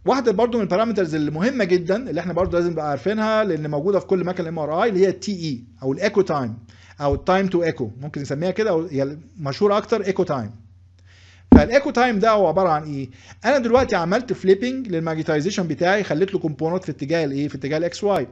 واحده برضو من البارامترز اللي مهمه جدا اللي احنا برضو لازم نبقى عارفينها لان موجوده في كل مكان الام ار اي اللي هي التي اي او الايكو تايم او التايم تو ايكو ممكن نسميها كده او هي مشهوره اكتر ايكو تايم فالايكو تايم ده هو عباره عن ايه انا دلوقتي عملت فليبنج للماجنتايزيشن بتاعي خليت له كومبوننت في اتجاه الايه في اتجاه الاكس واي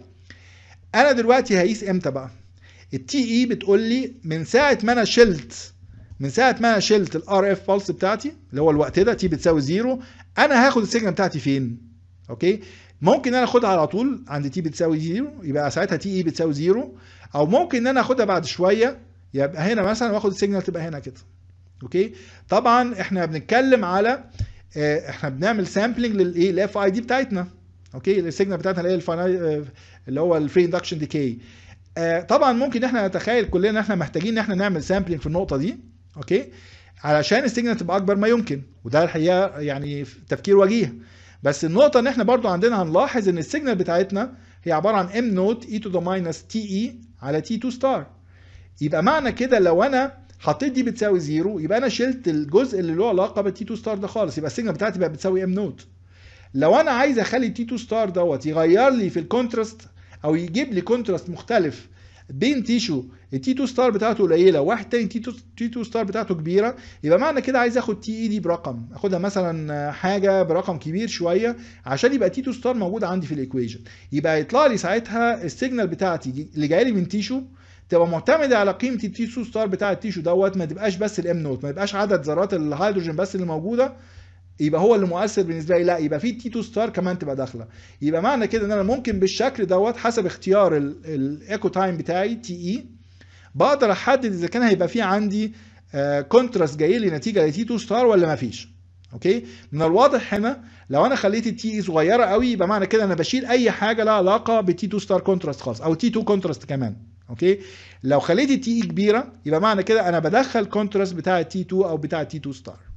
انا دلوقتي هقيس امتى بقى التي اي بتقول لي من ساعه ما انا شلت من ساعه ما انا شلت الار اف بلس بتاعتي اللي هو الوقت ده تي بتساوي زيرو انا هاخد السيجنال بتاعتي فين اوكي ممكن انا اخدها على طول عند تي بتساوي زيرو يبقى ساعتها تي اي بتساوي زيرو او ممكن ان انا اخدها بعد شويه يبقى هنا مثلا واخد السيجنال تبقى هنا كده اوكي طبعا احنا بنتكلم على اه احنا بنعمل سامبلنج للايه الاف اي دي بتاعتنا اوكي السيجنال بتاعتنا اللي هي الفاينل اللي هو الفري اندكشن ديكي اه طبعا ممكن احنا نتخيل كلنا ان احنا محتاجين ان احنا نعمل سامبلنج في النقطه دي اوكي علشان السيجنال تبقى اكبر ما يمكن وده الحقيقه يعني تفكير وجيه بس النقطه ان احنا برضو عندنا هنلاحظ ان السيجنال بتاعتنا هي عباره عن ام نوت اي تو ذا ماينس تي اي على تي 2 ستار يبقى معنى كده لو انا حطيت دي بتساوي زيرو يبقى انا شلت الجزء اللي له علاقه بالتي 2 ستار ده خالص يبقى السيجنال بتاعتي بقت بتساوي ام نوت لو انا عايز اخلي التي 2 ستار دوت يغير لي في الكونتراست او يجيب لي كونتراست مختلف بين تيشو التي 2 ستار بتاعته قليله واحد تاني تي 2 ستار بتاعته كبيره يبقى معنى كده عايز اخد تي اي دي برقم اخدها مثلا حاجه برقم كبير شويه عشان يبقى تي 2 ستار موجود عندي في الايكويشن يبقى يطلع لي ساعتها السيجنال بتاعتي اللي جايه لي من تيشو تبقى معتمده على قيمه التي 2 ستار بتاع التيشو دوت ما تبقاش بس الام نوت ما يبقاش عدد ذرات الهيدروجين بس اللي موجوده يبقى هو اللي مؤثر بالنسبه لي لا يبقى في تي 2 ستار كمان تبقى داخله يبقى معنى كده ان انا ممكن بالشكل دوت حسب اختيار الايكو تايم بتاعي تي اي بقدر احدد اذا كان هيبقى في عندي كونتراست جاي لي نتيجه لتي 2 ستار ولا ما فيش اوكي من الواضح هنا لو انا خليت التي اي صغيره قوي يبقى معنى كده انا بشيل اي حاجه لها علاقه بالتي 2 ستار كونتراست خالص او تي 2 كونتراست كمان اوكي لو خليت التي اي كبيره يبقى معنى كده انا بدخل كونتراست بتاع التي 2 او بتاع التي 2 ستار